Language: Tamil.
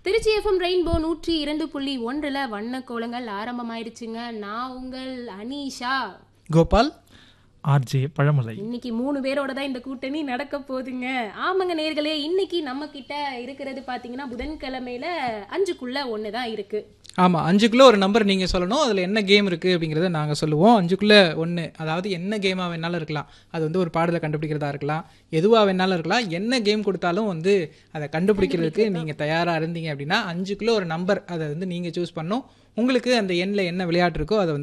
திருச்சி எஃப்எம் ரெயின்போ நூற்றி இரண்டு புள்ளி ஒன்றில் வண்ண கோலங்கள் ஆரம்பமாயிடுச்சுங்க நான் உங்கள் அனீஷா கோபால் ஆர்ஜே பழமலை இன்னைக்கு மூணு பேரோட தான் இந்த கூட்டணி நடக்க போகுதுங்க ஆமாங்க நேர்களே இன்னைக்கு நம்ம கிட்ட இருக்கிறது பாத்தீங்கன்னா புதன்கிழமையில அஞ்சுக்குள்ள ஒன்று தான் இருக்கு ஆமாம் அஞ்சுக்குள்ளே ஒரு நம்பர் நீங்கள் சொல்லணும் அதில் என்ன கேம் இருக்குது அப்படிங்கிறத நாங்கள் சொல்லுவோம் அஞ்சுக்குள்ளே ஒன்று அதாவது என்ன கேமாக வேணாலும் இருக்கலாம் அது வந்து ஒரு பாடலை கண்டுபிடிக்கிறதா இருக்கலாம் எதுவாக வேணாலும் இருக்கலாம் என்ன கேம் கொடுத்தாலும் வந்து அதை கண்டுபிடிக்கிறதுக்கு நீங்கள் தயாராக இருந்தீங்க அப்படின்னா அஞ்சுக்குள்ளே ஒரு நம்பர் அதை வந்து நீங்கள் சூஸ் பண்ணணும் உங்களுக்கு அந்த எண்ணில் என்ன விளையாட்டு இருக்கோ அதை வந்து